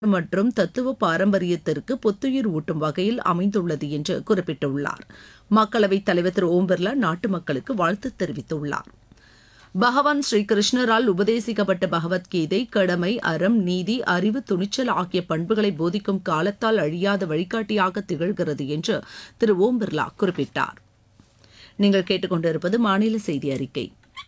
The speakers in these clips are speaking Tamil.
மற்றும் தத்துவ பாரம்பரியத்திற்கு புத்துயிர் ஊட்டும் வகையில் அமைந்துள்ளது என்று குறிப்பிட்டுள்ளார் மக்களவைத் தலைவர் திரு ஓம் பிர்லா நாட்டு மக்களுக்கு வாழ்த்து தெரிவித்துள்ளார் பகவான் ஸ்ரீ கிருஷ்ணரால் உபதேசிக்கப்பட்ட பகவத்கீதை கடமை அறம் நீதி அறிவு துணிச்சல் ஆகிய பண்புகளை போதிக்கும் காலத்தால் அழியாத வழிகாட்டியாக திகழ்கிறது என்று திரு ஓம் பிர்லா குறிப்பிட்டார் நீங்கள் கேட்டுக்கொண்டிருப்பது மாநில செய்தி அறிக்கை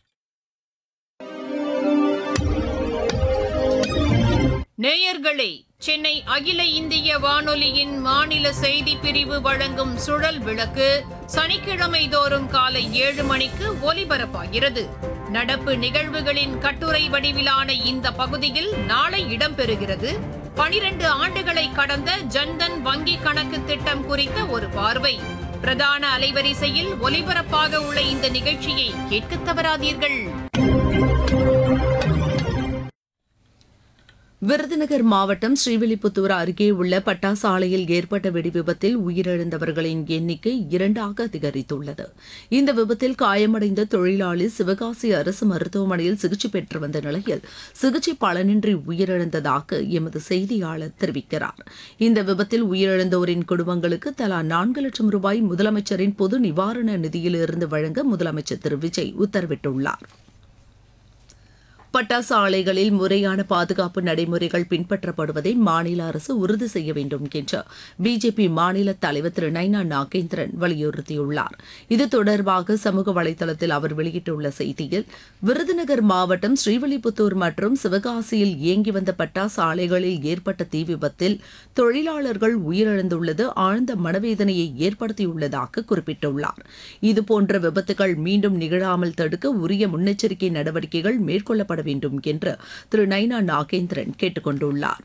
நேயர்களே சென்னை அகில இந்திய வானொலியின் மாநில செய்தி பிரிவு வழங்கும் சுழல் விளக்கு சனிக்கிழமை தோறும் காலை ஏழு மணிக்கு ஒலிபரப்பாகிறது நடப்பு நிகழ்வுகளின் கட்டுரை வடிவிலான இந்த பகுதியில் நாளை இடம்பெறுகிறது பனிரெண்டு ஆண்டுகளை கடந்த ஜன்தன் வங்கி கணக்கு திட்டம் குறித்த ஒரு பார்வை பிரதான அலைவரிசையில் ஒலிபரப்பாக உள்ள இந்த நிகழ்ச்சியை கேட்கத் தவறாதீர்கள் விருதுநகர் மாவட்டம் ஸ்ரீவில்லிபுத்தூர் அருகே உள்ள பட்டாசு ஆலையில் ஏற்பட்ட வெடிவிபத்தில் உயிரிழந்தவர்களின் எண்ணிக்கை இரண்டாக அதிகரித்துள்ளது இந்த விபத்தில் காயமடைந்த தொழிலாளி சிவகாசி அரசு மருத்துவமனையில் சிகிச்சை பெற்று வந்த நிலையில் சிகிச்சை பலனின்றி உயிரிழந்ததாக எமது செய்தியாளர் தெரிவிக்கிறார் இந்த விபத்தில் உயிரிழந்தோரின் குடும்பங்களுக்கு தலா நான்கு லட்சம் ரூபாய் முதலமைச்சரின் பொது நிவாரண நிதியிலிருந்து வழங்க முதலமைச்சர் திரு விஜய் உத்தரவிட்டுள்ளார் பட்டாசு ஆலைகளில் முறையான பாதுகாப்பு நடைமுறைகள் பின்பற்றப்படுவதை மாநில அரசு உறுதி செய்ய வேண்டும் என்று பிஜேபி மாநில தலைவர் திரு நைனா நாகேந்திரன் வலியுறுத்தியுள்ளார் இது தொடர்பாக சமூக வலைதளத்தில் அவர் வெளியிட்டுள்ள செய்தியில் விருதுநகர் மாவட்டம் ஸ்ரீவில்லிபுத்தூர் மற்றும் சிவகாசியில் இயங்கி வந்த பட்டாசு ஆலைகளில் ஏற்பட்ட தீ விபத்தில் தொழிலாளர்கள் உயிரிழந்துள்ளது ஆழ்ந்த மனவேதனையை ஏற்படுத்தியுள்ளதாக குறிப்பிட்டுள்ளார் இதுபோன்ற விபத்துகள் மீண்டும் நிகழாமல் தடுக்க உரிய முன்னெச்சரிக்கை நடவடிக்கைகள் மேற்கொள்ளப்பட வேண்டும் என்று திரு நைனா நாகேந்திரன் கேட்டுக் கொண்டுள்ளார்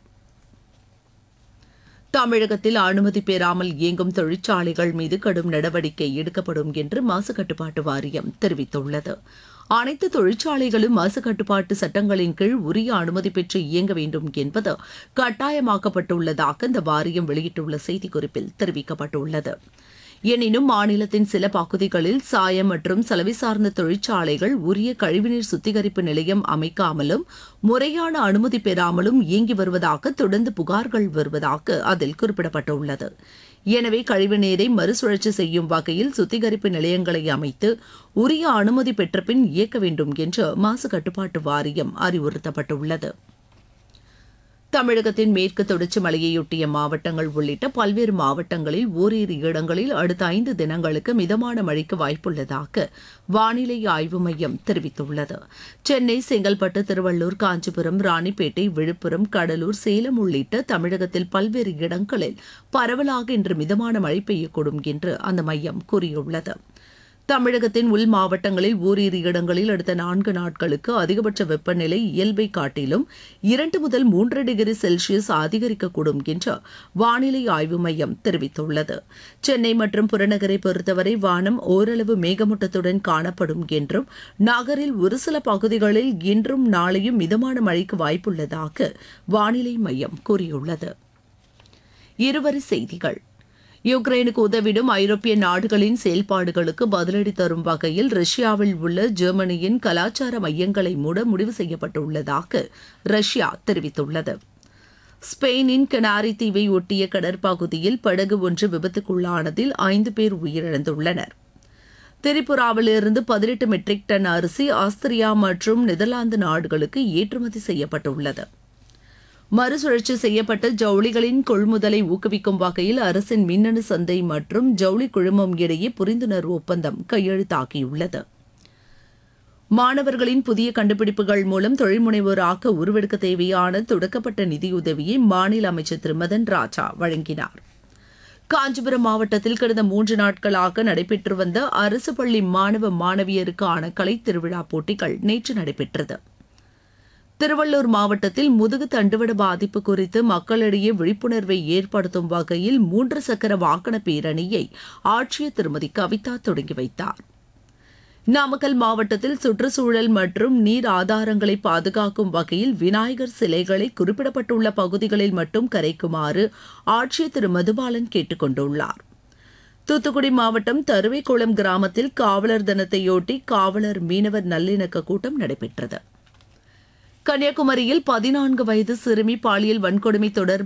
தமிழகத்தில் அனுமதி பெறாமல் இயங்கும் தொழிற்சாலைகள் மீது கடும் நடவடிக்கை எடுக்கப்படும் என்று மாசு கட்டுப்பாட்டு வாரியம் தெரிவித்துள்ளது அனைத்து தொழிற்சாலைகளும் மாசு கட்டுப்பாட்டு சட்டங்களின் கீழ் உரிய அனுமதி பெற்று இயங்க வேண்டும் என்பது கட்டாயமாக்கப்பட்டுள்ளதாக இந்த வாரியம் வெளியிட்டுள்ள செய்திக்குறிப்பில் தெரிவிக்கப்பட்டுள்ளது எனினும் மாநிலத்தின் சில பகுதிகளில் சாயம் மற்றும் சலவை சார்ந்த தொழிற்சாலைகள் உரிய கழிவுநீர் சுத்திகரிப்பு நிலையம் அமைக்காமலும் முறையான அனுமதி பெறாமலும் இயங்கி வருவதாக தொடர்ந்து புகார்கள் வருவதாக அதில் குறிப்பிடப்பட்டுள்ளது எனவே கழிவுநீரை மறுசுழற்சி செய்யும் வகையில் சுத்திகரிப்பு நிலையங்களை அமைத்து உரிய அனுமதி பெற்ற பின் இயக்க வேண்டும் என்று மாசு கட்டுப்பாட்டு வாரியம் அறிவுறுத்தப்பட்டுள்ளது தமிழகத்தின் மேற்கு தொடர்ச்சி மலையையொட்டிய மாவட்டங்கள் உள்ளிட்ட பல்வேறு மாவட்டங்களில் ஓரிரு இடங்களில் அடுத்த ஐந்து தினங்களுக்கு மிதமான மழைக்கு வாய்ப்புள்ளதாக வானிலை ஆய்வு மையம் தெரிவித்துள்ளது சென்னை செங்கல்பட்டு திருவள்ளூர் காஞ்சிபுரம் ராணிப்பேட்டை விழுப்புரம் கடலூர் சேலம் உள்ளிட்ட தமிழகத்தில் பல்வேறு இடங்களில் பரவலாக இன்று மிதமான மழை பெய்யக்கூடும் என்று அந்த மையம் கூறியுள்ளது தமிழகத்தின் உள் மாவட்டங்களில் ஓரிரு இடங்களில் அடுத்த நான்கு நாட்களுக்கு அதிகபட்ச வெப்பநிலை இயல்பை காட்டிலும் இரண்டு முதல் மூன்று டிகிரி செல்சியஸ் அதிகரிக்கக்கூடும் என்று வானிலை ஆய்வு மையம் தெரிவித்துள்ளது சென்னை மற்றும் புறநகரை பொறுத்தவரை வானம் ஓரளவு மேகமூட்டத்துடன் காணப்படும் என்றும் நகரில் ஒரு சில பகுதிகளில் இன்றும் நாளையும் மிதமான மழைக்கு வாய்ப்புள்ளதாக வானிலை மையம் கூறியுள்ளது இருவரி செய்திகள் யுக்ரைனுக்கு உதவிடும் ஐரோப்பிய நாடுகளின் செயல்பாடுகளுக்கு பதிலடி தரும் வகையில் ரஷ்யாவில் உள்ள ஜெர்மனியின் கலாச்சார மையங்களை மூட முடிவு செய்யப்பட்டுள்ளதாக ரஷ்யா தெரிவித்துள்ளது ஸ்பெயினின் கனாரி தீவை ஒட்டிய கடற்பகுதியில் படகு ஒன்று விபத்துக்குள்ளானதில் ஐந்து பேர் உயிரிழந்துள்ளனர் திரிபுராவிலிருந்து பதினெட்டு மெட்ரிக் டன் அரிசி ஆஸ்திரியா மற்றும் நெதர்லாந்து நாடுகளுக்கு ஏற்றுமதி செய்யப்பட்டுள்ளது மறுசுழற்சி செய்யப்பட்ட ஜவுளிகளின் கொள்முதலை ஊக்குவிக்கும் வகையில் அரசின் மின்னணு சந்தை மற்றும் ஜவுளி குழுமம் இடையே புரிந்துணர்வு ஒப்பந்தம் கையெழுத்தாகியுள்ளது மாணவர்களின் புதிய கண்டுபிடிப்புகள் மூலம் தொழில்முனைவோராக உருவெடுக்க தேவையான தொடக்கப்பட்ட நிதியுதவியை மாநில அமைச்சர் திரு மதன் ராஜா வழங்கினார் காஞ்சிபுரம் மாவட்டத்தில் கடந்த மூன்று நாட்களாக நடைபெற்று வந்த அரசு பள்ளி மாணவ மாணவியருக்கான கலைத் திருவிழா போட்டிகள் நேற்று நடைபெற்றது திருவள்ளூர் மாவட்டத்தில் முதுகு தண்டுவட பாதிப்பு குறித்து மக்களிடையே விழிப்புணர்வை ஏற்படுத்தும் வகையில் மூன்று சக்கர வாகன பேரணியை ஆட்சியர் திருமதி கவிதா தொடங்கி வைத்தார் நாமக்கல் மாவட்டத்தில் சுற்றுச்சூழல் மற்றும் நீர் ஆதாரங்களை பாதுகாக்கும் வகையில் விநாயகர் சிலைகளை குறிப்பிடப்பட்டுள்ள பகுதிகளில் மட்டும் கரைக்குமாறு ஆட்சியர் திரு மதுபாலன் கேட்டுக் கொண்டுள்ளார் தூத்துக்குடி மாவட்டம் தருவைக்குளம் கிராமத்தில் காவலர் தினத்தையொட்டி காவலர் மீனவர் நல்லிணக்க கூட்டம் நடைபெற்றது கன்னியாகுமரியில் பதினான்கு வயது சிறுமி பாலியல் வன்கொடுமை தொடர்பாக